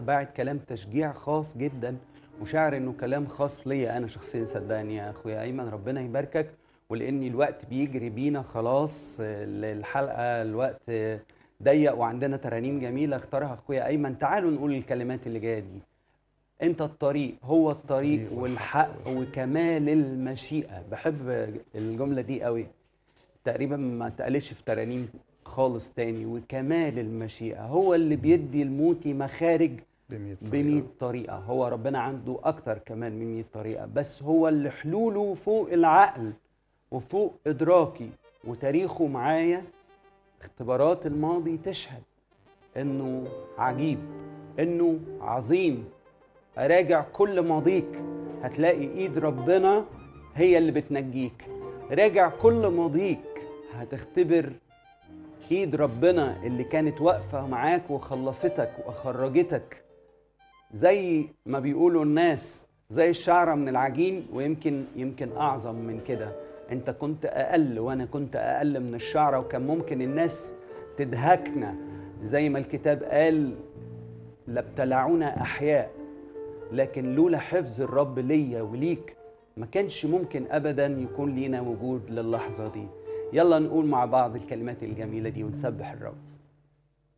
باعت كلام تشجيع خاص جدا وشاعر انه كلام خاص ليا انا شخصيا صدقني يا اخويا ايمن ربنا يباركك ولان الوقت بيجري بينا خلاص آه، الحلقه الوقت آه، ضيق وعندنا ترانيم جميله اختارها اخويا ايمن تعالوا نقول الكلمات اللي جايه دي انت الطريق هو الطريق الطريق والحق والحق وكمال المشيئه بحب الجمله دي قوي تقريبا ما اتقالتش في ترانيم خالص تاني وكمال المشيئه هو اللي بيدي الموتي مخارج بمية ب طريقة هو ربنا عنده أكتر كمان من 100 طريقة بس هو اللي حلوله فوق العقل وفوق إدراكي وتاريخه معايا اختبارات الماضي تشهد إنه عجيب إنه عظيم أراجع كل ماضيك هتلاقي إيد ربنا هي اللي بتنجيك راجع كل ماضيك هتختبر ايد ربنا اللي كانت واقفه معاك وخلصتك وخرجتك زي ما بيقولوا الناس زي الشعره من العجين ويمكن يمكن اعظم من كده انت كنت اقل وانا كنت اقل من الشعره وكان ممكن الناس تدهكنا زي ما الكتاب قال لابتلعونا احياء لكن لولا حفظ الرب ليا وليك ما كانش ممكن ابدا يكون لينا وجود للحظه دي يلا نقول مع بعض الكلمات الجميله دي ونسبح الرب